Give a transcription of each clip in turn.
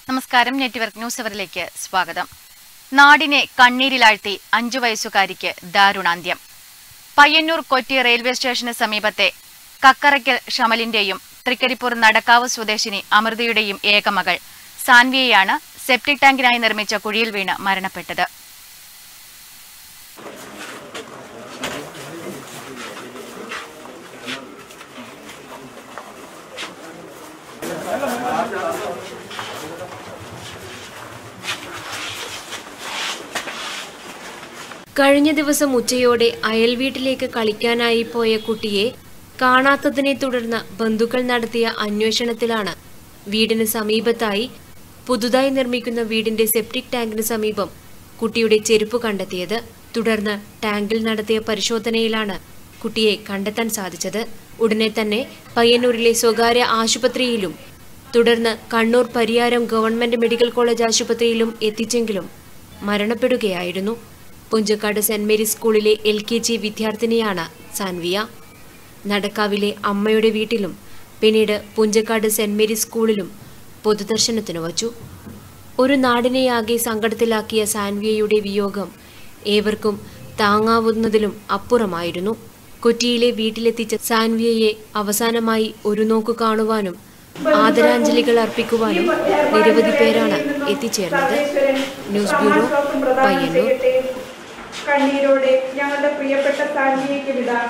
നമസ്കാരം network news അവറിലേക്ക് സ്വാഗതം നാടിനെ കണ്ണീരിലാഴ്ത്തി അഞ്ചു വയസ്സുകാരിക്ക് ദാരുണാന്ത്യം പയ്യന്നൂർ കൊച്ചി റെയിൽവേ സ്റ്റേഷന് സമീപത്തെ കക്കറയ്ക്കൽ ഷമലിന്റെയും തൃക്കരിപ്പൂർ നടക്കാവ് സ്വദേശിനി അമൃതയുടെയും ഏകമകൾ സാൻവിയെയാണ് സെപ്റ്റിക് ടാങ്കിനായി നിർമ്മിച്ച കുഴിയിൽ വീണ് മരണപ്പെട്ടത് കഴിഞ്ഞ ദിവസം ഉച്ചയോടെ അയൽവീട്ടിലേക്ക് കളിക്കാനായി പോയ കുട്ടിയെ കാണാത്തതിനെ തുടർന്ന് ബന്ധുക്കൾ നടത്തിയ അന്വേഷണത്തിലാണ് വീടിന് സമീപത്തായി പുതുതായി നിർമ്മിക്കുന്ന വീടിന്റെ സെപ്റ്റിക് ടാങ്കിന് സമീപം കുട്ടിയുടെ ചെരുപ്പ് കണ്ടെത്തിയത് തുടർന്ന് ടാങ്കിൽ നടത്തിയ പരിശോധനയിലാണ് കുട്ടിയെ കണ്ടെത്താൻ സാധിച്ചത് ഉടനെ തന്നെ പയ്യന്നൂരിലെ സ്വകാര്യ ആശുപത്രിയിലും തുടർന്ന് Kannur Pariyaram government medical college ആശുപത്രിയിലും എത്തിച്ചെങ്കിലും മരണപ്പെടുകയായിരുന്നു പുഞ്ചക്കാട് സെന്റ് മേരീസ് സ്കൂളിലെ എൽ കെ ജി വിദ്യാർത്ഥിനിയാണ് സാൻവിയ നടക്കാവിലെ അമ്മയുടെ വീട്ടിലും പിന്നീട് പുഞ്ചക്കാട് സെന്റ് മേരീസ് സ്കൂളിലും പൊതുദർശനത്തിന് വച്ചു ഒരു നാടിനെയാകെ സങ്കടത്തിലാക്കിയ സാൻവിയയുടെ വിയോഗം ഏവർക്കും താങ്ങാവുന്നതിലും അപ്പുറമായിരുന്നു കൊച്ചിയിലെ വീട്ടിലെത്തിച്ച സാൻവിയയെ അവസാനമായി ഒരു നോക്കു കാണുവാനും ആദരാഞ്ജലികൾ അർപ്പിക്കുവാനും നിരവധി പേരാണ് എത്തിച്ചേർന്നത് ന്യൂസ് ബ്യൂറോ പയ്യന്നൂർ കണ്ണീരോടെ ഞങ്ങളുടെ പ്രിയപ്പെട്ട സാന്നിധ്യക്ക് വിടാം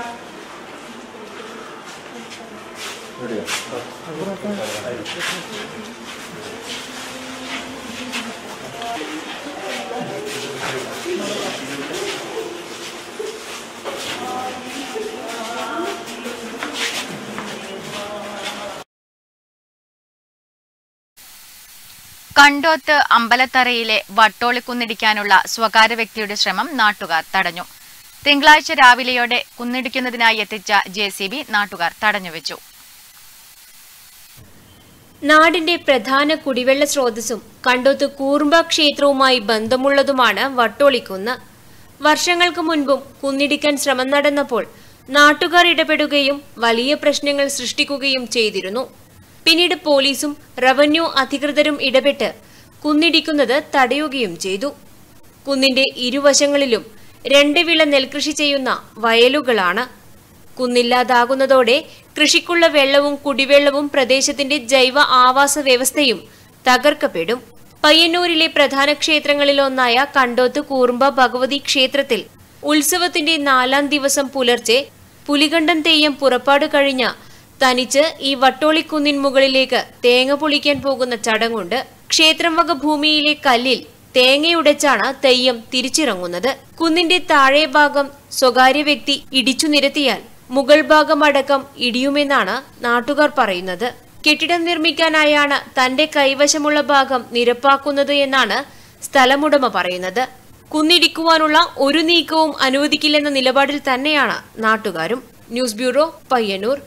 കണ്ടോത്ത് അമ്പലത്തറയിലെ വട്ടോളി കുന്നിടിക്കാനുള്ള സ്വകാര്യ വ്യക്തിയുടെ ശ്രമം നാട്ടുകാർ തടഞ്ഞു തിങ്കളാഴ്ച രാവിലെയോടെ കുന്നിടിക്കുന്നതിനായി എത്തിച്ച ജെ സി ബി നാട്ടുകാർ തടഞ്ഞുവെച്ചു നാടിന്റെ പ്രധാന കുടിവെള്ള സ്രോതസ്സും കണ്ടോത്ത് കൂർമ്പ ക്ഷേത്രവുമായി ബന്ധമുള്ളതുമാണ് വട്ടോളിക്കുന്ന് വർഷങ്ങൾക്ക് മുൻപും കുന്നിടിക്കാൻ ശ്രമം നടന്നപ്പോൾ നാട്ടുകാർ ഇടപെടുകയും വലിയ പ്രശ്നങ്ങൾ സൃഷ്ടിക്കുകയും ചെയ്തിരുന്നു പിന്നീട് പോലീസും റവന്യൂ അധികൃതരും ഇടപെട്ട് കുന്നിടിക്കുന്നത് തടയുകയും ചെയ്തു കുന്നിന്റെ ഇരുവശങ്ങളിലും രണ്ട് വിള നെൽകൃഷി ചെയ്യുന്ന വയലുകളാണ് കുന്നില്ലാതാകുന്നതോടെ കൃഷിക്കുള്ള വെള്ളവും കുടിവെള്ളവും പ്രദേശത്തിന്റെ ജൈവ ആവാസ വ്യവസ്ഥയും തകർക്കപ്പെടും പയ്യന്നൂരിലെ പ്രധാന ക്ഷേത്രങ്ങളിലൊന്നായ കണ്ടോത്ത് കൂർമ്പ ഭഗവതി ക്ഷേത്രത്തിൽ ഉത്സവത്തിന്റെ നാലാം ദിവസം പുലർച്ചെ പുലികണ്ഠൻ തെയ്യം പുറപ്പാട് കഴിഞ്ഞ തനിച്ച് ഈ വട്ടോളിക്കുന്നിൻ മുകളിലേക്ക് തേങ്ങ പൊളിക്കാൻ പോകുന്ന ചടങ്ങുണ്ട് ക്ഷേത്രം വക ഭൂമിയിലെ കല്ലിൽ തേങ്ങയുടച്ചാണ് തെയ്യം തിരിച്ചിറങ്ങുന്നത് കുന്നിന്റെ താഴെ ഭാഗം സ്വകാര്യ വ്യക്തി ഇടിച്ചു നിരത്തിയാൽ മുകൾ ഭാഗം അടക്കം ഇടിയുമെന്നാണ് നാട്ടുകാർ പറയുന്നത് കെട്ടിടം നിർമ്മിക്കാനായാണ് തന്റെ കൈവശമുള്ള ഭാഗം നിരപ്പാക്കുന്നത് എന്നാണ് സ്ഥലമുടമ പറയുന്നത് കുന്നിടിക്കുവാനുള്ള ഒരു നീക്കവും അനുവദിക്കില്ലെന്ന നിലപാടിൽ തന്നെയാണ് നാട്ടുകാരും news bureau Payyanur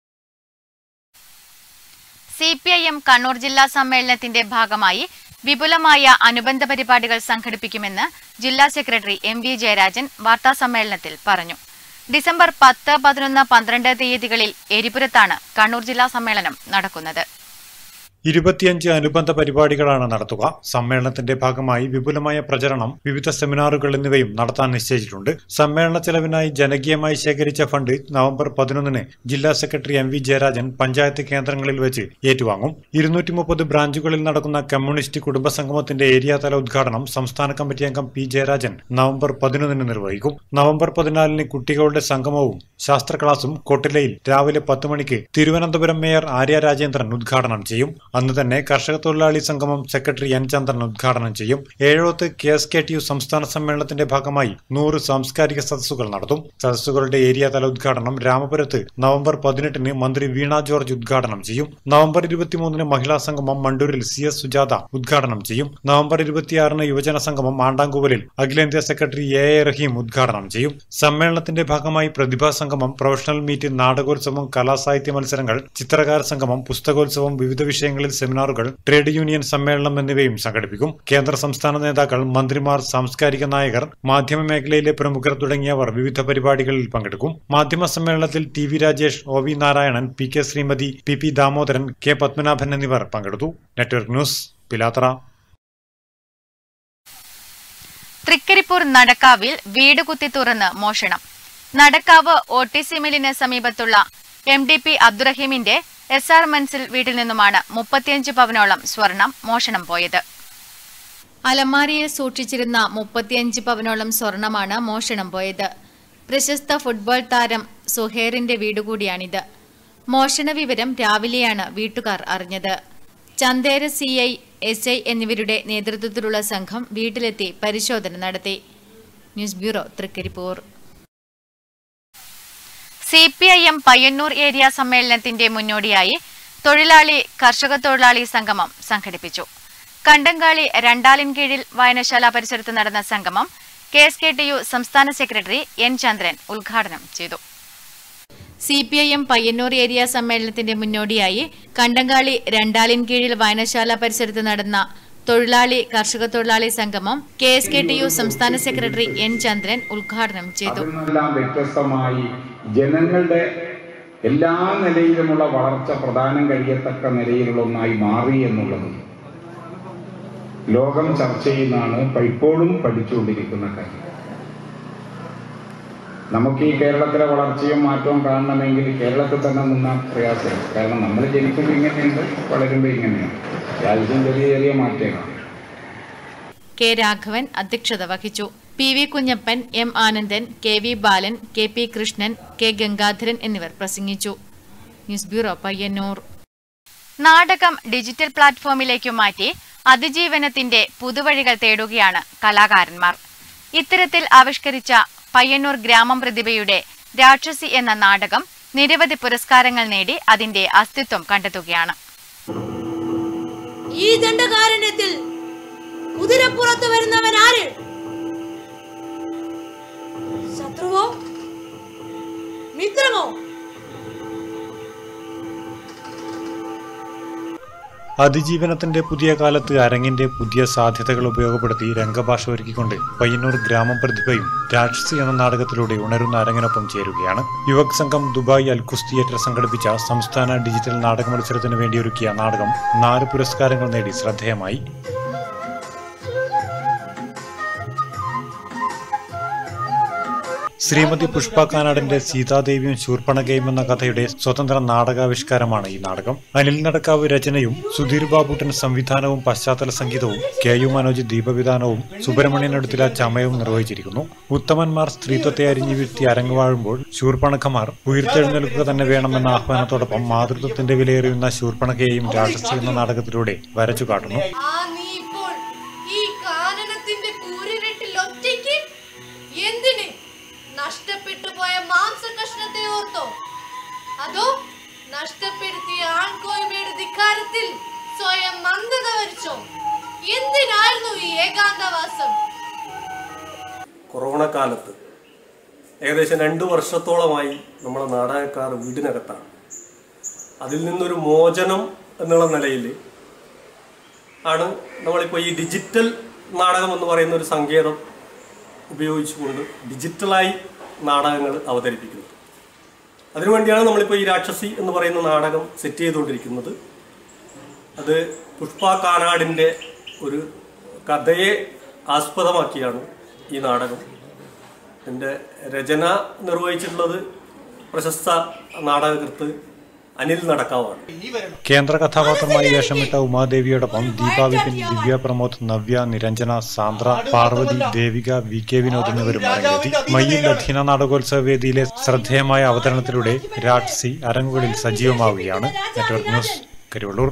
C P I M Kannur ജില്ലാ സമ്മേളനത്തിന്റെ ഭാഗമായി വിപുലമായ അനുബന്ധ പരിപാടികൾ സംഘടിപ്പിക്കുമെന്ന് ജില്ലാ സെക്രട്ടറി എം വി ജയരാജൻ വാർത്താസമ്മേളനത്തിൽ പറഞ്ഞു ഡിസംബർ പത്ത് പതിനൊന്ന് പന്ത്രണ്ട് തീയതികളിൽ എരിപുരത്താണ് കണ്ണൂർ ജില്ലാ സമ്മേളനം നടക്കുന്നത് ഇരുപത്തിയഞ്ച് അനുബന്ധ പരിപാടികളാണ് നടത്തുക സമ്മേളനത്തിന്റെ ഭാഗമായി വിപുലമായ പ്രചരണം വിവിധ സെമിനാറുകൾ എന്നിവയും നടത്താൻ നിശ്ചയിച്ചിട്ടുണ്ട് സമ്മേളന ചെലവിനായി ജനകീയമായി ശേഖരിച്ച ഫണ്ട് നവംബർ പതിനൊന്നിന് ജില്ലാ secretary M V Jayarajan panchayat കേന്ദ്രങ്ങളിൽ വെച്ച് ഏറ്റുവാങ്ങും ഇരുന്നൂറ്റി മുപ്പത് ബ്രാഞ്ചുകളിൽ നടക്കുന്ന കമ്മ്യൂണിസ്റ്റ് കുടുംബ സംഗമത്തിന്റെ ഏരിയാതല ഉദ്ഘാടനം സംസ്ഥാന കമ്മിറ്റി അംഗം പി ജയരാജൻ നവംബർ പതിനൊന്നിന് നിർവഹിക്കും നവംബർ പതിനാലിന് കുട്ടികളുടെ സംഗമവും ശാസ്ത്ര ക്ലാസും കൊട്ടിലയിൽ രാവിലെ പത്ത് മണിക്ക് തിരുവനന്തപുരം മേയർ ആര്യ രാജേന്ദ്രൻ ഉദ്ഘാടനം ചെയ്യും അന്ന് തന്നെ കർഷക തൊഴിലാളി സംഗമം സെക്രട്ടറി എൻ ചന്ദ്രൻ ഉദ്ഘാടനം ചെയ്യും ഏഴോത്ത് K S K T U സംസ്ഥാന സമ്മേളനത്തിന്റെ ഭാഗമായി നൂറ് സാംസ്കാരിക സദസ്സുകൾ നടത്തും സദസ്സുകളുടെ ഏരിയ തല ഉദ്ഘാടനം രാമപുരത്ത് നവംബർ പതിനെട്ടിന് മന്ത്രി വീണ ജോർജ് ഉദ്ഘാടനം ചെയ്യും നവംബർ ഇരുപത്തിമൂന്നിന് മഹിളാ സംഗമം മണ്ടൂരിൽ സി എസ് സുജാത ഉദ്ഘാടനം ചെയ്യും നവംബർ ഇരുപത്തിയാറിന് യുവജന സംഗമം ആണ്ടാങ്കൂവലിൽ അഖിലേന്ത്യാ സെക്രട്ടറി എ എ റഹീം ഉദ്ഘാടനം ചെയ്യും സമ്മേളനത്തിന്റെ ഭാഗമായി പ്രതിഭാ സംഗമം പ്രൊഫഷണൽ മീറ്റ് നാടകോത്സവം കലാസാഹിത്യ മത്സരങ്ങൾ ചിത്രകാര സംഗമം പുസ്തകോത്സവം വിവിധ വിഷയങ്ങളിൽ സെമിനാറുകൾ ട്രേഡ് യൂണിയൻ സമ്മേളനം എന്നിവയും സംഘടിപ്പിക്കും കേന്ദ്ര സംസ്ഥാന നേതാക്കൾ മന്ത്രിമാർ സാംസ്കാരിക നായകർ മാധ്യമ മേഖലയിലെ പ്രമുഖർ തുടങ്ങിയവർ വിവിധ പരിപാടികളിൽ പങ്കെടുക്കും മാധ്യമ സമ്മേളനത്തിൽ T V Rajesh O V Narayanan P K Sreemathi P P Damodaran K Padmanabhan എന്നിവർ പങ്കെടുത്തു നെറ്റ്വർക്ക് ന്യൂസ് പിലാത്ര തൃക്കരിപ്പൂർ നടക്കാവിൽ വീട് കുത്തി തുറന്ന് മോഷണം നടക്കാവ് ഒ ടി സി മില്ലിന് സമീപത്തുള്ള എം ഡി പി അബ്ദുറഹീമിന്റെ എസ് ആർ മൻസിൽ വീട്ടിൽ നിന്നുമാണ് മുപ്പത്തിയഞ്ച് പവനോളം സ്വർണം മോഷണം പോയത് അലമാരിയിൽ സൂക്ഷിച്ചിരുന്ന മുപ്പത്തിയഞ്ച് പവനോളം സ്വർണമാണ് മോഷണം പോയത് പ്രശസ്ത ഫുട്ബോൾ താരം സുഹേറിന്റെ വീട് കൂടിയാണിത് മോഷണ വിവരം രാവിലെയാണ് വീട്ടുകാർ അറിഞ്ഞത് Chandera C I S I എന്നിവരുടെ നേതൃത്വത്തിലുള്ള സംഘം വീട്ടിലെത്തി പരിശോധന നടത്തി news bureau Trikaripur C P I M Payyanur area സമ്മേളനത്തിന്റെ മുന്നോടിയായി തൊഴിലാളി കർഷക തൊഴിലാളി സംഗമം സംഘടിപ്പിച്ചു കണ്ടങ്കാളി രണ്ടാലിൻ കീഴിൽ വായനശാല പരിസരത്ത് നടന്ന സംഗമം K S K T U സംസ്ഥാന സെക്രട്ടറി എൻ ചന്ദ്രൻ ഉദ്ഘാടനം ചെയ്തു C P I M Payyanur area സമ്മേളനത്തിന്റെ മുന്നോടിയായി കണ്ടങ്കാളി രണ്ടാലിൻ കീഴിൽ വായനശാല പരിസരത്ത് നടന്ന തൊഴിലാളി കർഷക തൊഴിലാളി സംഗമം K S K T U സംസ്ഥാന സെക്രട്ടറി എൻ ചന്ദ്രൻ ഉദ്ഘാടനം ചെയ്തു അതിൽ നിന്നെല്ലാം വ്യത്യസ്തമായി ജനങ്ങളുടെ എല്ലാ നിലയിലുമുള്ള വളർച്ച പ്രധാനം കഴിയത്തക്ക നിലയിലുള്ള ഒന്നായി മാറി എന്നുള്ളത് ലോകം ചർച്ച ചെയ്യുന്നതാണ് ഇപ്പൊ ഇപ്പോഴും പഠിച്ചുകൊണ്ടിരിക്കുന്ന കാര്യം നമുക്ക് ഈ കേരളത്തിലെ വളർച്ചയും മാറ്റവും കാണണമെങ്കിൽ കേരളത്തിൽ തന്നെ നിന്നാൽ പ്രയാസം കാരണം നമ്മൾ ജനിക്കുമ്പോൾ ഇങ്ങനെയുണ്ട് വളരുമ്പോൾ ഇങ്ങനെയാണ് രാജ്യത്തും ചെറിയ ചെറിയ മാറ്റങ്ങളാണ് കെ രാഘവൻ അധ്യക്ഷത വഹിച്ചു P V Kunhappan M Anandan K V Balan K P Krishnan K Gangadharan എന്നിവർ പ്രസംഗിച്ചു ന്യൂസ് ബ്യൂറോ പയ്യന്നൂർ നാടകം ഡിജിറ്റൽ പ്ലാറ്റ്ഫോമിലേക്ക് മാറ്റി അതിജീവനത്തിന്റെ പുതുവഴികൾ തേടുകയാണ് കലാകാരന്മാർ ഇത്തരത്തിൽ ആവിഷ്കരിച്ച പയ്യന്നൂർ ഗ്രാമം പ്രതിഭയുടെ രാക്ഷസി എന്ന നാടകം നിരവധി പുരസ്കാരങ്ങൾ നേടി അതിന്റെ അസ്തിത്വം കണ്ടെത്തുകയാണ് ഈ ദണ്ഡകാരണ്യത്തിൽ കുതിരപ്പുറത്ത് വരുന്നവൻ ആര് ശത്രുവോ മിത്രമോ അതിജീവനത്തിന്റെ പുതിയ കാലത്ത് അരങ്ങിന്റെ പുതിയ സാധ്യതകൾ ഉപയോഗപ്പെടുത്തി രംഗഭാഷ ഒരുക്കിക്കൊണ്ട് പയ്യന്നൂർ ഗ്രാമം പ്രതിഭയും രാക്ഷസി എന്ന നാടകത്തിലൂടെ ഉണരുന്ന അരങ്ങിനൊപ്പം ചേരുകയാണ് യുവക് സംഘം ദുബായ് അൽക്കുസ് തിയേറ്റർ സംഘടിപ്പിച്ച സംസ്ഥാന ഡിജിറ്റൽ നാടക മത്സരത്തിന് വേണ്ടി ഒരുക്കിയ നാടകം നാല് പുരസ്കാരങ്ങൾ നേടി ശ്രദ്ധേയമായി ശ്രീമതി പുഷ്പ കാനാടിന്റെ സീതാദേവിയും ശൂർപ്പണകയും എന്ന കഥയുടെ സ്വതന്ത്ര നാടകാവിഷ്കാരമാണ് ഈ നാടകം അനിൽ നടക്കാവ് രചനയും സുധീർ ബാബുട്ടൻ സംവിധാനവും പശ്ചാത്തല സംഗീതവും കെ യു മനോജ് ദീപവിധാനവും സുബ്രഹ്മണ്യനടുത്തില ചമയവും നിർവഹിച്ചിരിക്കുന്നു ഉത്തമന്മാർ സ്ത്രീത്വത്തെ അരിഞ്ഞു വീഴ്ത്തി അരങ്ങുവാഴുമ്പോൾ ശൂർപ്പണഖമാർ ഉയർത്തെഴുന്നേൽക്കുക തന്നെ വേണമെന്ന ആഹ്വാനത്തോടൊപ്പം മാതൃത്വത്തിന്റെ വിലയേറിയുന്ന ശൂർപ്പണകയെയും രാക്ഷസി എന്ന നാടകത്തിലൂടെ വരച്ചു കാട്ടുന്നു ആ നീ ഇപ്പോൾ ഈ കാനനത്തിന്റെ കൂരിരുട്ടിൽ ഒറ്റയ്ക്ക് എന്തിന് നഷ്ടപ്പെട്ടു പോയ മാംസ കഷ്ണത്തെ ഓർത്തോ അതോ നഷ്ടപ്പെടുത്തിയ ആൺകോയ്മയുടെ ധിക്കാരത്തിൽ സ്വയം മന്ദത വരിച്ചോ എന്തിനായിരുന്നു ഈ ഏകാന്തവാസം കൊറോണ കാലത്ത് ഏകദേശം രണ്ട് വർഷത്തോളമായി നമ്മളെ നാടകക്കാർ വീടിനകത്താണ് അതിൽ നിന്നൊരു മോചനം എന്നുള്ള നിലയിൽ ആണ് നമ്മളിപ്പോൾ ഈ ഡിജിറ്റൽ നാടകം എന്ന് പറയുന്ന ഒരു സങ്കേതം ഉപയോഗിച്ചുകൊണ്ട് ഡിജിറ്റലായി നാടകങ്ങൾ അവതരിപ്പിക്കുന്നത് അതിനുവേണ്ടിയാണ് നമ്മളിപ്പോൾ ഈ രാക്ഷസി എന്ന് പറയുന്ന നാടകം സെറ്റ് ചെയ്തുകൊണ്ടിരിക്കുന്നത് അത് പുഷ്പ കാനാടിൻ്റെ ഒരു കഥയെ ആസ്പദമാക്കിയാണ് ഈ നാടകം എൻ്റെ രചന നിർവഹിച്ചിട്ടുള്ളത് പ്രശസ്ത നാടകകൃത്ത് അനിൽ നടക്കാവാണ് കേന്ദ്ര കഥാപാത്രമായി വേഷമിട്ട ഉമാദേവിയോടൊപ്പം ദീപാ വിപിൻ ദിവ്യ പ്രമോദ് നവ്യ നിരഞ്ജന സാന്ദ്ര പാർവതി ദേവിക വി കെ വിനോദ് എന്നിവരും അരങ്ങേറ്റി മയ്യിൽ അധീന നാടകോത്സവ വേദിയിലെ ശ്രദ്ധേയമായ അവതരണത്തിലൂടെ രാക്ഷസി അരങ്ങുകളിൽ സജീവമാവുകയാണ് നെറ്റ്വർക്ക് ന്യൂസ് കരുവള്ളൂർ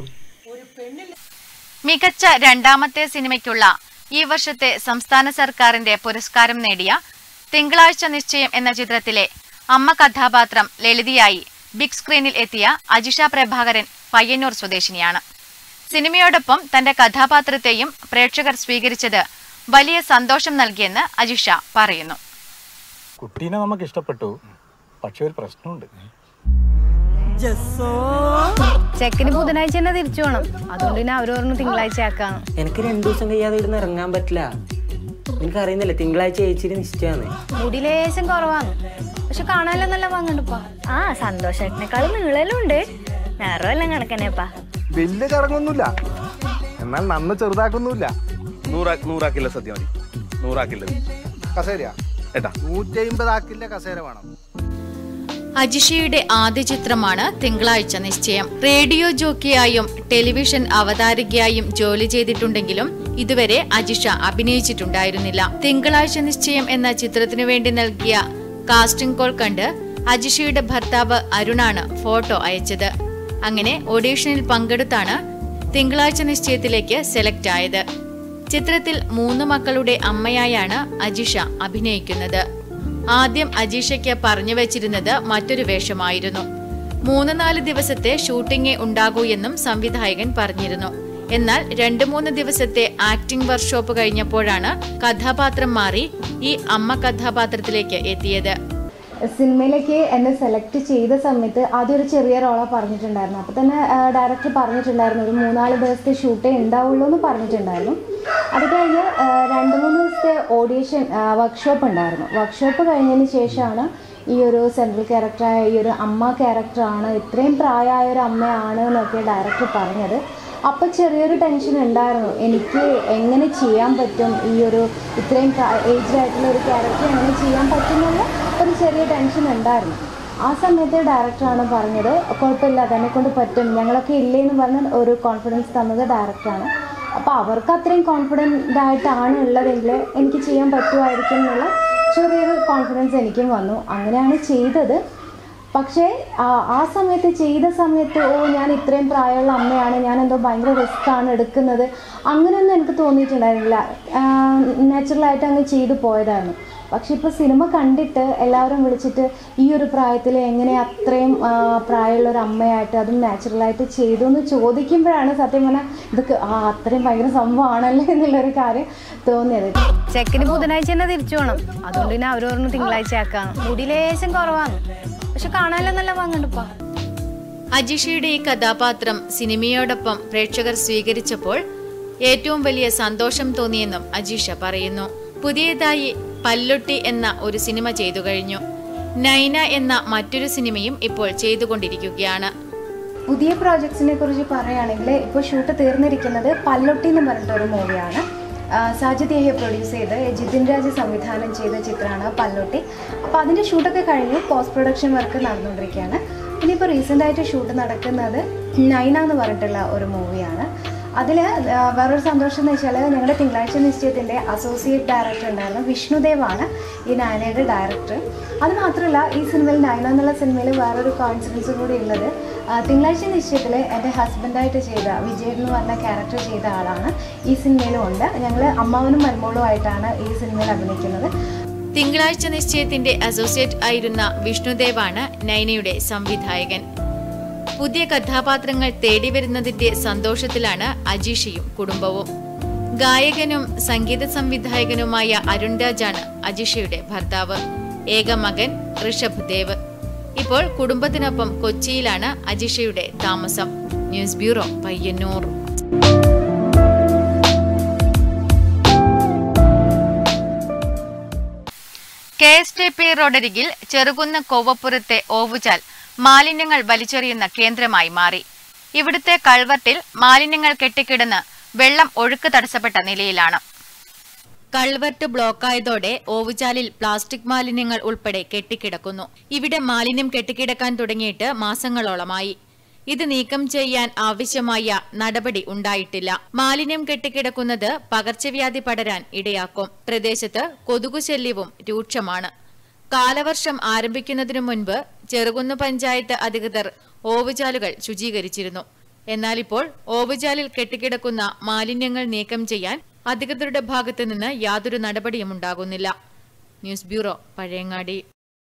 മികച്ച രണ്ടാമത്തെ സിനിമയ്ക്കുള്ള ഈ വർഷത്തെ സംസ്ഥാന സർക്കാരിന്റെ പുരസ്കാരം നേടിയ തിങ്കളാഴ്ച നിശ്ചയം എന്ന ചിത്രത്തിലെ അമ്മ കഥാപാത്രം ലളിതയായി ബിഗ് സ്ക്രീനിൽ എത്തിയ അജിഷ പ്രഭാകരൻ പയ്യന്നൂർ സ്വദേശിനിയാണ് സിനിമയോടൊപ്പം തന്റെ കഥാപാത്രത്തെയും പ്രേക്ഷകർ സ്വീകരിച്ചത് വലിയ സന്തോഷം നൽകിയെന്ന് അജിഷ പറയുന്നു കുട്ടീനെ നമുക്ക് ഇഷ്ടപ്പെട്ടു പക്ഷെ ഒരു പ്രശ്നമുണ്ട് ചെക്കന് ബുധനാഴ്ച തന്നെ തിരിച്ചു പോണം അതുകൊണ്ട് പിന്നെ അവര് പറഞ്ഞു തിങ്കളാഴ്ച ആക്കാന്ന് എനിക്ക് രണ്ടു ദിവസം കഴിയാതെ ഇവിടുന്ന് ഇറങ്ങാൻ പറ്റില്ല എനിക്ക് അറിയുന്നില്ല തിങ്കളാഴ്ച ചേച്ചിയുടെ നിശ്ചയമാണ് മുടി ലേശം കുറവാണ് പക്ഷെ കാണാനല്ലോ നല്ല വാങ്ങണ്ടപ്പാ ആ സന്തോഷേട്ടനേക്കാളും നീളലും ഉണ്ട് നിറമെല്ലാം കണക്കന്നെപ്പാ വലിയ ചടങ്ങൊന്നുമില്ല എന്നാൽ നന്ന് ചെറുതാക്കൊന്നുമില്ല നൂറാ നൂറാക്കില്ല സത്യം മതി നൂറാക്കില്ല കസേരയാ ഏട്ടാ നൂറ്റി അമ്പത് ആക്കില്ല കസേര വേണം അജിഷയുടെ ആദ്യ ചിത്രമാണ് തിങ്കളാഴ്ച നിശ്ചയം റേഡിയോ ജോക്കിയായും ടെലിവിഷൻ അവതാരകയായും ജോലി ചെയ്തിട്ടുണ്ടെങ്കിലും ഇതുവരെ അജിഷ അഭിനയിച്ചിട്ടുണ്ടായിരുന്നില്ല തിങ്കളാഴ്ച നിശ്ചയം എന്ന ചിത്രത്തിനു വേണ്ടി നൽകിയ കാസ്റ്റിംഗ് കോൾ കണ്ട് അജിഷയുടെ ഭർത്താവ് അരുണാണ് ഫോട്ടോ അയച്ചത് അങ്ങനെ ഓഡീഷനിൽ പങ്കെടുത്താണ് തിങ്കളാഴ്ച നിശ്ചയത്തിലേക്ക് സെലക്ട് ആയത് ചിത്രത്തിൽ മൂന്ന് മക്കളുടെ അമ്മയായാണ് അജിഷ അഭിനയിക്കുന്നത് ആദ്യം അജീഷയ്ക്ക് പറഞ്ഞു വെച്ചിരുന്നത് മറ്റൊരു വേഷമായിരുന്നു മൂന്ന് നാല് ദിവസത്തെ ഷൂട്ടിംഗേ ഉണ്ടാകൂ എന്നും സംവിധായകൻ പറഞ്ഞിരുന്നു എന്നാൽ രണ്ടു മൂന്ന് ദിവസത്തെ ആക്ടിംഗ് വർക്ക്ഷോപ്പ് കഴിഞ്ഞപ്പോഴാണ് കഥാപാത്രം മാറി ഈ അമ്മ കഥാപാത്രത്തിലേക്ക് എത്തിയത് സിനിമയിലേക്ക് എന്നെ സെലക്ട് ചെയ്ത സമയത്ത് ആദ്യം ഒരു ചെറിയ റോളാണ് പറഞ്ഞിട്ടുണ്ടായിരുന്നു അപ്പോൾ തന്നെ ഡയറക്ടർ പറഞ്ഞിട്ടുണ്ടായിരുന്നു ഒരു മൂന്നാല് ദിവസത്തെ ഷൂട്ടേ ഉണ്ടാവുള്ളൂ എന്ന് പറഞ്ഞിട്ടുണ്ടായിരുന്നു അത് കഴിഞ്ഞ് ആ, രണ്ട് മൂന്ന് ദിവസത്തെ ഓഡീഷൻ വർക്ക്ഷോപ്പ് ഉണ്ടായിരുന്നു വർക്ക്ഷോപ്പ് കഴിഞ്ഞതിന് ശേഷമാണ് ഈ ഒരു സെൻട്രൽ ക്യാരക്ടറായ ഈ ഒരു അമ്മ ക്യാരക്ടറാണ് ഇത്രയും പ്രായമായ ഒരു അമ്മയാണ് എന്നൊക്കെ ഡയറക്ടർ പറഞ്ഞത് അപ്പോൾ ചെറിയൊരു ടെൻഷൻ ഉണ്ടായിരുന്നു എനിക്ക് എങ്ങനെ ചെയ്യാൻ പറ്റും ഈ ഒരു ഇത്രയും ഏജ്ഡ് ആയിട്ടുള്ള ഒരു ക്യാരക്ടർ എങ്ങനെ ചെയ്യാൻ പറ്റും എന്നുള്ള ഒരു ചെറിയ ടെൻഷൻ ഉണ്ടായിരുന്നു ആ സമയത്ത് ഡയറക്ടറാണ് പറഞ്ഞത് കുഴപ്പമില്ല അതെന്നെ കൊണ്ട് പറ്റും ഞങ്ങളൊക്കെ ഇല്ലേ എന്ന് പറഞ്ഞ് ഒരു കോൺഫിഡൻസ് തന്നത് ഡയറക്ടറാണ് അപ്പോൾ അവർക്ക് അത്രയും കോൺഫിഡൻ്റ് ആയിട്ടാണ് ഉള്ളതെങ്കിൽ എനിക്ക് ചെയ്യാൻ പറ്റുമായിരിക്കും എന്നുള്ള ചെറിയൊരു കോൺഫിഡൻസ് എനിക്കും വന്നു അങ്ങനെയാണ് ചെയ്തത് പക്ഷേ ആ ആ സമയത്ത് ചെയ്ത സമയത്ത് ഓ ഞാൻ ഇത്രയും പ്രായമുള്ള അമ്മയാണ് ഞാൻ എന്തോ ഭയങ്കര റിസ്ക് ആണ് എടുക്കുന്നത് അങ്ങനെയൊന്നും എനിക്ക് തോന്നിയിട്ടുണ്ടായിരുന്നില്ല നാച്ചുറലായിട്ട് അങ്ങ് ചെയ്തു പോയതായിരുന്നു പക്ഷെ ഇപ്പോൾ സിനിമ കണ്ടിട്ട് എല്ലാവരും വിളിച്ചിട്ട് ഈ ഒരു പ്രായത്തിൽ എങ്ങനെ അത്രയും ആ, പ്രായമുള്ള ഒരു അമ്മയായിട്ട് അതും നാച്ചുറലായിട്ട് ചെയ്തു എന്ന് ചോദിക്കുമ്പോഴാണ് സത്യം പറഞ്ഞാൽ ഇതൊക്കെ ആ അത്രയും ഭയങ്കര സംഭവമാണല്ലേ എന്നുള്ളൊരു കാര്യം തോന്നിയത് ചെക്കന് ബുധനാഴ്ച തന്നെ തിരിച്ചു പോകണം അതുകൊണ്ട് പിന്നെ അവർ പറഞ്ഞു തിങ്കളാഴ്ച ആക്കാം മുടി ലേശം കുറവാണ് പക്ഷെ കാണാനെല്ലാം നല്ല വാങ്ങണ്ടപ്പാ അജിഷയുടെ ഈ കഥാപാത്രം സിനിമയോടൊപ്പം പ്രേക്ഷകർ സ്വീകരിച്ചപ്പോൾ ഏറ്റവും വലിയ സന്തോഷം തോന്നിയെന്നും അജീഷ പറയുന്നു പുതിയതായി പല്ലൊട്ടി എന്ന ഒരു സിനിമ ചെയ്തു കഴിഞ്ഞു നൈന എന്ന മറ്റൊരു സിനിമയും ഇപ്പോൾ ചെയ്തുകൊണ്ടിരിക്കുകയാണ് പുതിയ പ്രോജക്ട്സിനെ കുറിച്ച് പറയുകയാണെങ്കിൽ ഇപ്പോൾ ഷൂട്ട് തീർന്നിരിക്കുന്നത് പല്ലൊട്ടി എന്ന് പറഞ്ഞിട്ടൊരു മൂവിയാണ് സാജിദ് യഹ്യ പ്രൊഡ്യൂസ് ചെയ്ത് ജിതിൻ രാജ് സംവിധാനം ചെയ്ത ചിത്രമാണ് പല്ലൊട്ടി അപ്പോൾ അതിൻ്റെ ഷൂട്ടൊക്കെ കഴിഞ്ഞു പോസ്റ്റ് പ്രൊഡക്ഷൻ വർക്ക് നടന്നുകൊണ്ടിരിക്കുകയാണ് ഇനിയിപ്പോൾ റീസെൻ്റ് ആയിട്ട് ഷൂട്ട് നടക്കുന്നത് നൈന എന്ന് പറഞ്ഞിട്ടുള്ള ഒരു മൂവിയാണ് അതിൽ വേറൊരു സന്തോഷം എന്ന് വെച്ചാൽ ഞങ്ങളുടെ തിങ്കളാഴ്ച നിശ്ചയത്തിൻ്റെ അസോസിയേറ്റ് ഡയറക്ടർ ഉണ്ടായിരുന്നു വിഷ്ണുദേവാണ് ഈ നയനയുടെ ഡയറക്ടർ അത് മാത്രമല്ല ഈ സിനിമയിൽ നയന എന്നുള്ള സിനിമയിൽ വേറൊരു കോൺഫിഡൻസ് കൂടി ഉള്ളത് ആ, തിങ്കളാഴ്ച നിശ്ചയത്തിൽ എൻ്റെ ഹസ്ബൻഡായിട്ട് ചെയ്ത വിജയൻ എന്ന് പറഞ്ഞ ക്യാരക്ടർ ചെയ്ത ആളാണ് ഈ സിനിമയിലും ഉണ്ട് ഞങ്ങൾ അമ്മാവനും മരുമോളും ആയിട്ടാണ് ഈ സിനിമയിൽ അഭിനയിക്കുന്നത് തിങ്കളാഴ്ച നിശ്ചയത്തിന്റെ അസോസിയേറ്റ് ആയിരുന്ന വിഷ്ണുദേവാണ് നൈനയുടെ സംവിധായകൻ പുതിയ കഥാപാത്രങ്ങൾ തേടി വരുന്നതിന്റെ സന്തോഷത്തിലാണ് അജീഷയും കുടുംബവും ഗായകനും സംഗീത സംവിധായകനുമായ അരുൺ രാജാണ് അജിഷയുടെ ഭർത്താവ് ഏക മകൻ ഋഷഭ് ദേവ് ഇപ്പോൾ കുടുംബത്തിനൊപ്പം കൊച്ചിയിലാണ് അജിഷയുടെ താമസം news bureau Payyanur K S T P റോഡരികിൽ ചെറുകുന്ന് കോവപ്പുറത്തെ ഓവുചാൽ മാലിന്യങ്ങൾ വലിച്ചെറിയുന്ന കേന്ദ്രമായി മാറി ഇവിടുത്തെ കൾവർട്ടിൽ മാലിന്യങ്ങൾ കെട്ടിക്കിടന്ന് വെള്ളം ഒഴുക്ക് തടസ്സപ്പെട്ട നിലയിലാണ് കൾവർട്ട് ബ്ലോക്കായതോടെ ഓവുചാലിൽ പ്ലാസ്റ്റിക് മാലിന്യങ്ങൾ ഉൾപ്പെടെ കെട്ടിക്കിടക്കുന്നു ഇവിടെ മാലിന്യം കെട്ടിക്കിടക്കാൻ തുടങ്ങിയിട്ട് മാസങ്ങളോളമായി ഇത് നീക്കം ചെയ്യാൻ ആവശ്യമായ നടപടി ഉണ്ടായിട്ടില്ല മാലിന്യം കെട്ടിക്കിടക്കുന്നത് പകർച്ചവ്യാധി പടരാൻ ഇടയാക്കും പ്രദേശത്ത് കൊതുകു ശല്യവും രൂക്ഷമാണ് കാലവർഷം ആരംഭിക്കുന്നതിനു മുൻപ് ചെറുകുന്ന് പഞ്ചായത്ത് അധികൃതർ ഓവുചാലുകൾ ശുചീകരിച്ചിരുന്നു എന്നാൽ ഇപ്പോൾ ഓവുചാലിൽ കെട്ടിക്കിടക്കുന്ന മാലിന്യങ്ങൾ നീക്കം ചെയ്യാൻ അധികൃതരുടെ ഭാഗത്തു നിന്ന് യാതൊരു നടപടിയും ഉണ്ടാകുന്നില്ല news bureau Pazhayangadi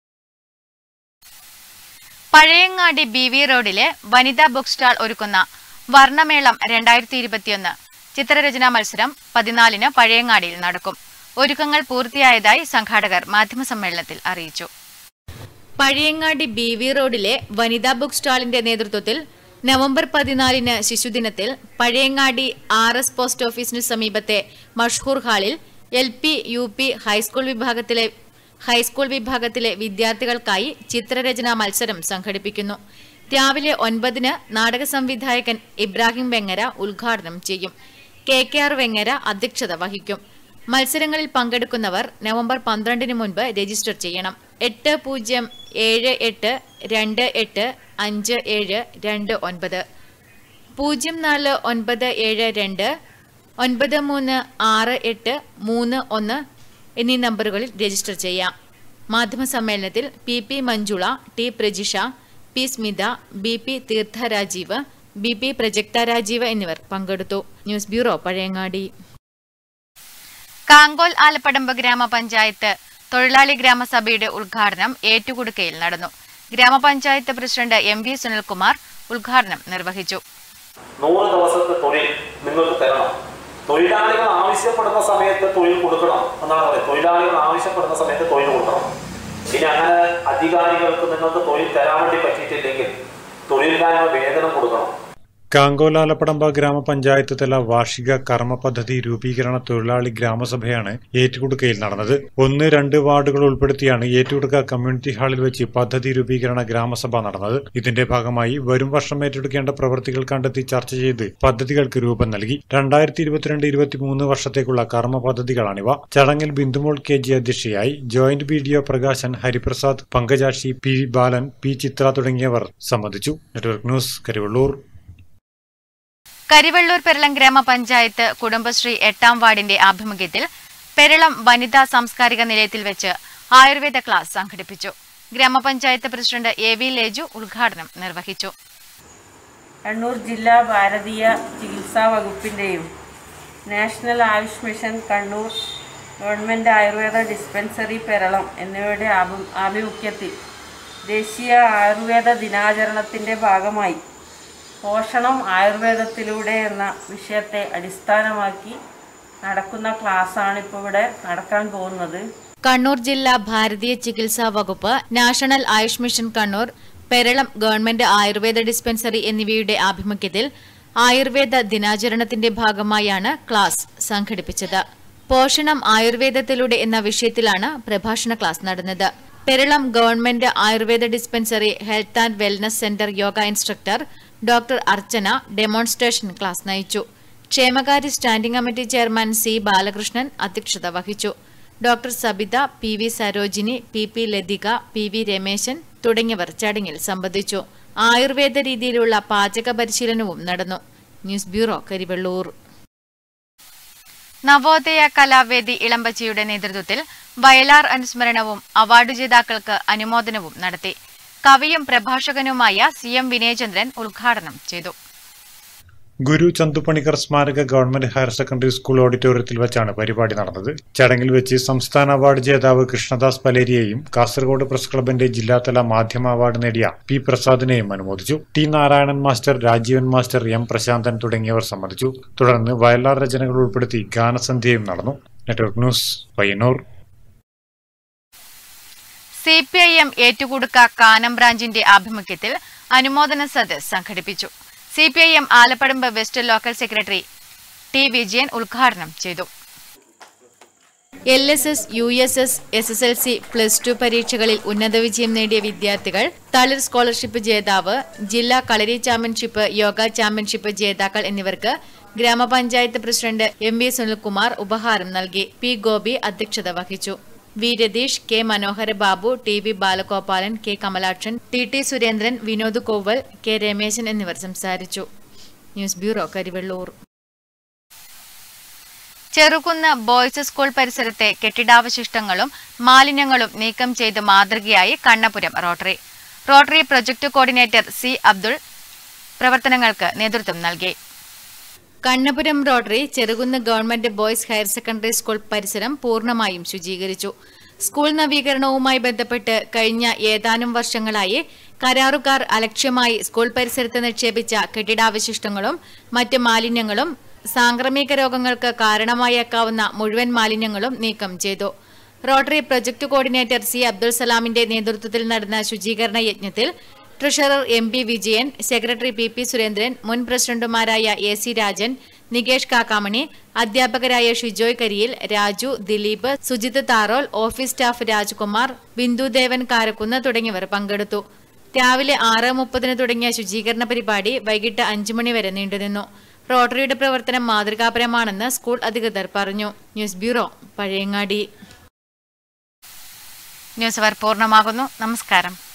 Pazhayangadi B V റോഡിലെ വനിതാ ബുക്ക് സ്റ്റാൾ ഒരുക്കുന്ന വർണ്ണമേളം രണ്ടായിരത്തി ഇരുപത്തിയൊന്ന് ചിത്രരചനാ മത്സരം പതിനാലിന് പഴയങ്ങാടിയിൽ നടക്കും ഒരുക്കങ്ങൾ പൂർത്തിയായതായി സംഘാടകർ മാധ്യമസമ്മേളനത്തിൽ അറിയിച്ചു പഴയങ്ങാടി ബി വി റോഡിലെ വനിതാ ബുക്ക് സ്റ്റാളിന്റെ നേതൃത്വത്തിൽ നവംബർ പതിനാലിന് ശിശുദിനത്തിൽ പഴയങ്ങാടി ആർ എസ് പോസ്റ്റ് ഓഫീസിനു സമീപത്തെ മഷ്ഹൂർ ഹാളിൽ L P U P high school വിഭാഗത്തിലെ ഹൈസ്കൂൾ വിഭാഗത്തിലെ വിദ്യാർത്ഥികൾക്കായി ചിത്രരചനാ മത്സരം സംഘടിപ്പിക്കുന്നു രാവിലെ ഒൻപതിന് നാടക സംവിധായകൻ ഇബ്രാഹിം വെങ്ങര ഉദ്ഘാടനം ചെയ്യും കെ കെ ആർ വെങ്ങര അധ്യക്ഷത വഹിക്കും മത്സരങ്ങളിൽ പങ്കെടുക്കുന്നവർ നവംബർ പന്ത്രണ്ടിന് മുൻപ് രജിസ്റ്റർ ചെയ്യണം എട്ട് പൂജ്യം ഏഴ് എട്ട് രണ്ട് എട്ട് അഞ്ച് ഏഴ് രണ്ട് ഒൻപത് പൂജ്യം നാല് ഒൻപത് ഏഴ് രണ്ട് ഒൻപത് മൂന്ന് ആറ് എട്ട് മൂന്ന് ഒന്ന് എന്നീ നമ്പറുകളിൽ രജിസ്റ്റർ ചെയ്യാം മാധ്യമ സമ്മേളനത്തിൽ P P Manjula T Prajisha P Smitha B P Theertha Rajeev B P Prajaktha Rajeev എന്നിവർ പങ്കെടുത്തു ന്യൂസ് ബ്യൂറോ പഴയങ്ങാടി കാങ്കോൽ ആലപ്പടമ്പ് ഗ്രാമപഞ്ചായത്ത് തൊഴിലാളി ഗ്രാമസഭയുടെ ഉദ്ഘാടനം ഏറ്റുകുടുക്കയിൽ നടന്നു ഗ്രാമപഞ്ചായത്ത് പ്രസിഡന്റ് എം വി സുനിൽകുമാർ ഉദ്ഘാടനം നിർവഹിച്ചു നൂറ് ദിവസത്തെ തൊഴിൽ നിങ്ങൾക്ക് തരണം തൊഴിലാളികൾ ആവശ്യപ്പെടുന്ന സമയത്ത് തൊഴിൽ കൊടുക്കണം എന്നാണ് പറയുന്നത് തൊഴിലാളികൾ ആവശ്യപ്പെടുന്ന സമയത്ത് തൊഴിൽ കൊടുക്കണം ഇനി അങ്ങനെ അധികാരികൾക്ക് നിങ്ങൾക്ക് തൊഴിൽ തരാൻ വേണ്ടി പറ്റിയിട്ടില്ലെങ്കിൽ തൊഴിലില്ലായ്മ വേതനം കൊടുക്കണം കാങ്കോലാലപ്പടമ്പ ഗ്രാമപഞ്ചായത്ത് തല വാർഷിക കർമ്മ പദ്ധതി രൂപീകരണ തൊഴിലാളി ഗ്രാമസഭയാണ് ഏറ്റുകുടുക്കയിൽ നടന്നത് ഒന്ന് രണ്ട് വാർഡുകൾ ഉൾപ്പെടുത്തിയാണ് ഏറ്റുകുടുക്ക കമ്മ്യൂണിറ്റി ഹാളിൽ വെച്ച് പദ്ധതി രൂപീകരണ ഗ്രാമസഭ നടന്നത് ഇതിന്റെ ഭാഗമായി വരും വർഷം ഏറ്റെടുക്കേണ്ട പ്രവൃത്തികൾ കണ്ടെത്തി ചർച്ച ചെയ്ത് പദ്ധതികൾക്ക് രൂപം നൽകി രണ്ടായിരത്തി ഇരുപത്തിരണ്ട് ഇരുപത്തിമൂന്ന് വർഷത്തേക്കുള്ള കർമ്മ പദ്ധതികളാണിവ ചടങ്ങിൽ ബിന്ദുമോൾ കെ ജി അധ്യക്ഷയായി joint B D O Prakashan Hariprasad Pankajakshi P V Balan P Chithra തുടങ്ങിയവർ സംബന്ധിച്ചു നെറ്റ്വർക്ക് ന്യൂസ് കരിവള്ളൂർ കരിവള്ളൂർ പെരളം ഗ്രാമപഞ്ചായത്ത് കുടുംബശ്രീ എട്ടാം വാർഡിന്റെ ആഭിമുഖ്യത്തിൽ പെരളം വനിതാ സാംസ്കാരിക നിലയത്തിൽ വെച്ച് ആയുർവേദ ക്ലാസ് സംഘടിപ്പിച്ചു ഗ്രാമപഞ്ചായത്ത് പ്രസിഡന്റ് എ വി ലേജു ഉദ്ഘാടനം നിർവഹിച്ചു കണ്ണൂർ ജില്ലാ ഭാരതീയ ചികിത്സാ വകുപ്പിൻ്റെയും national Ayush mission Kannur government Ayurveda dispensary Peralam എന്നിവയുടെ ആഭി- ആഭിമുഖ്യത്തിൽ ദേശീയ ആയുർവേദ ദിനാചരണത്തിൻ്റെ ഭാഗമായി പോഷണം ആയുർവേദത്തിലൂടെ എന്ന വിഷയത്തെ അടിസ്ഥാനമാക്കി നടക്കുന്ന ക്ലാസ്സാണ് ഇപ്പോൾ ഇവിടെ നടക്കാൻ പോകുന്നത് കണ്ണൂർ ജില്ലാ ഭാരതീയ ചികിത്സാ വകുപ്പ് national Ayush mission Kannur Peralam government Ayurveda dispensary എന്നിവയുടെ ആഭിമുഖ്യത്തിൽ ആയുർവേദ ദിനാചരണത്തിന്റെ ഭാഗമായാണ് ക്ലാസ് സംഘടിപ്പിച്ചത് പോഷണം ആയുർവേദത്തിലൂടെ എന്ന വിഷയത്തിലാണ് പ്രഭാഷണ ക്ലാസ് നടന്നത് Peralam government Ayurveda dispensary health and wellness centre yoga instructor doctor Archana demonstration class നയിച്ചു ക്ഷേമകാര്യ standing committee chairman C Balakrishnan അധ്യക്ഷത വഹിച്ചു doctor Sabitha P V Sarojini P P Lathika P V Rameshan തുടങ്ങിയവർ ചടങ്ങിൽ സംബന്ധിച്ചു ആയുർവേദ രീതിയിലുള്ള പാചക പരിശീലനവും നടന്നു ന്യൂസ് ബ്യൂറോ കരിവെള്ളൂർ നവോദയ കലാവേദി ഇളമ്പച്ചിയുടെ നേതൃത്വത്തിൽ വയലാർ അനുസ്മരണവും അവാർഡ് ജേതാക്കൾക്ക് അനുമോദനവും നടത്തി കവിയും പ്രഭാഷകനുമായ സി എം വിനയചന്ദ്രൻ ഉദ്ഘാടനം ചെയ്തു ഗുരു ചന്തുപണിക്കർ സ്മാരക ഗവൺമെന്റ് ഹയർ സെക്കൻഡറി സ്കൂൾ ഓഡിറ്റോറിയത്തിൽ വെച്ചാണ് പരിപാടി നടന്നത് ചടങ്ങിൽ വെച്ച് സംസ്ഥാന അവാർഡ് ജേതാവ് കൃഷ്ണദാസ് പലേരിയെയും കാസർഗോഡ് പ്രസ് ക്ലബിന്റെ ജില്ലാതല മാധ്യമ അവാർഡ് നേടിയ പി പ്രസാദിനെയും അനുമോദിച്ചു T Narayanan master Rajeevan master M Prasanthan തുടങ്ങിയവർ സംബന്ധിച്ചു തുടർന്ന് വയലാർ രചനകൾ ഉൾപ്പെടുത്തി ഗാനസന്ധ്യയും നടന്നു network news Payyanur C P I M Ettukudukka Kanam ബ്രാഞ്ചിന്റെ ആഭിമുഖ്യത്തിൽ അനുമോദന സദസ് സംഘടിപ്പിച്ചു C P I M Alapadamba west local secretary T Vijayan ഉദ്ഘാടനം ചെയ്തു L S S U S S S S L C plus two പരീക്ഷകളിൽ ഉന്നത വിജയം നേടിയ വിദ്യാർത്ഥികൾ തളിർ സ്കോളർഷിപ്പ് ജേതാവ് ജില്ലാ കളരി ചാമ്പ്യൻഷിപ്പ് യോഗ ചാമ്പ്യൻഷിപ്പ് ജേതാക്കൾ എന്നിവർക്ക് ഗ്രാമപഞ്ചായത്ത് പ്രസിഡന്റ് എം വി സുനിൽകുമാർ ഉപഹാരം നൽകി പി ഗോപി അധ്യക്ഷത വഹിച്ചു V Ratheesh K Manohara Babu T V Balagopalan K Kamalakshan T T Surendran Vinod Koval K Rameshan എന്നിവർ സംസാരിച്ചു news bureau Karivellur Cherukunnu boys school പരിസരത്തെ കെട്ടിടാവശിഷ്ടങ്ങളും മാലിന്യങ്ങളും നീക്കം ചെയ്ത് മാതൃകയായി Kannapuram rotary rotary project coordinator C Abdul പ്രവർത്തനങ്ങൾക്ക് നേതൃത്വം നൽകി Kannapuram rotary Cherukunnu government boys higher secondary school പരിസരം പൂർണ്ണമായും ശുചീകരിച്ചു സ്കൂൾ നവീകരണവുമായി ബന്ധപ്പെട്ട് കഴിഞ്ഞ ഏതാനും വർഷങ്ങളായി കരാറുകാർ അലക്ഷ്യമായി സ്കൂൾ പരിസരത്ത് നിക്ഷേപിച്ച കെട്ടിടാവശിഷ്ടങ്ങളും മറ്റ് മാലിന്യങ്ങളും സാംക്രമിക രോഗങ്ങൾക്ക് കാരണമായേക്കാവുന്ന മുഴുവൻ മാലിന്യങ്ങളും നീക്കം ചെയ്തു rotary project coordinator C Abdul സലാമിന്റെ നേതൃത്വത്തിൽ നടന്ന ശുചീകരണ യജ്ഞത്തിൽ treasurer M P Vijayan secretary P P Surendran മുൻ പ്രസിഡന്റുമാരായ എ സി രാജൻ നികേഷ് കാക്കാമണി അധ്യാപകരായ ഷിജോയ് കരിയിൽ രാജു ദിലീപ് സുജിത് താറോൽ ഓഫീസ് സ്റ്റാഫ് രാജ്കുമാർ ബിന്ദുദേവൻ കാരക്കുന്ന് തുടങ്ങിയവർ പങ്കെടുത്തു രാവിലെ ആറ് മുപ്പതിന് തുടങ്ങിയ ശുചീകരണ പരിപാടി വൈകിട്ട് അഞ്ചു മണി വരെ നീണ്ടുനിന്നു റോട്ടറിയുടെ പ്രവർത്തനം മാതൃകാപരമാണെന്ന് സ്കൂൾ അധികൃതർ പറഞ്ഞു ന്യൂസ് ബ്യൂറോ പഴയങ്ങാടി ന്യൂസ് അവർ പൂർണ്ണമാകുന്നു നമസ്കാരം